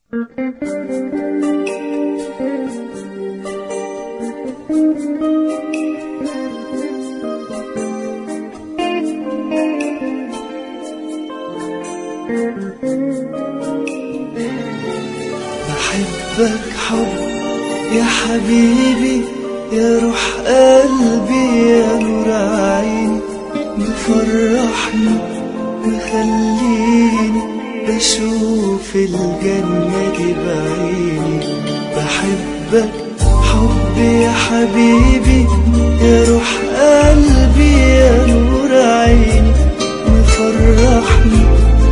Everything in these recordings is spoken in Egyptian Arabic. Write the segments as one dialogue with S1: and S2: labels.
S1: بحبك حب يا حبيبي يا روح قلبي يا نور عيني مفرحني مخليني بشوف الجنة دي بعيني بحبك حب يا حبيبي يا روح قلبي يا نور عيني مفرحني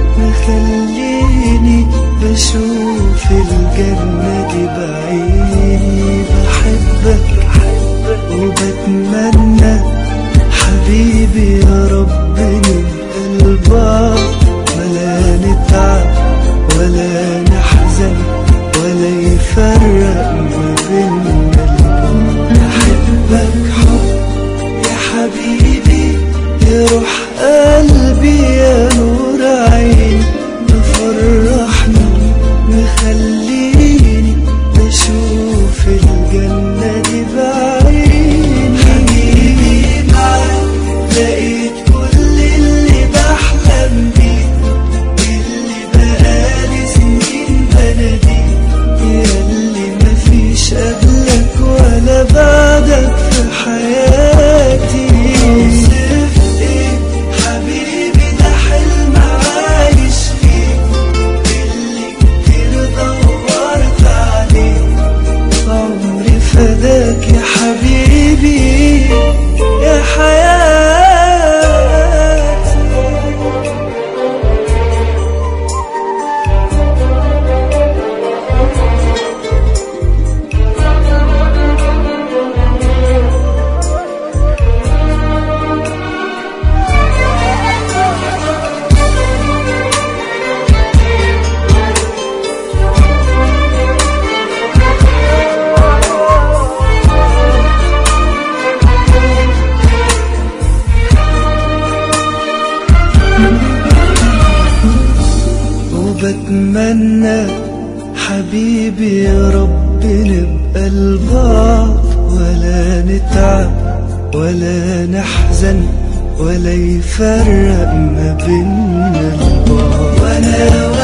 S1: مخليني بشوف الجنة دي بعيني بحبك وبتمنى حبيبي يا رب نبقى البعض ولا نتعب ولا نحزن ولا يفرق ما بيننا البعض بحبك حب يا حبيبي يا روح قلبي يا نور عيني مفرحني مخليني بشوف الجنة دي بعيني حبيبي معاك لقيت كل اللي بحلم بيه اللي بقالي سنين بناديه ياللي مفيش قبلك ولا بعدك في حياتي اوصف ايه حبيبي ده حلم عايش فيه اللي كتير دورت عليه عمري فداك يا حبيبي يا حياتي وبتمنى حبيبي يا رب نبقى البعض ولا نتعب ولا نحزن ولا يفرق ما بيننا البعض وانا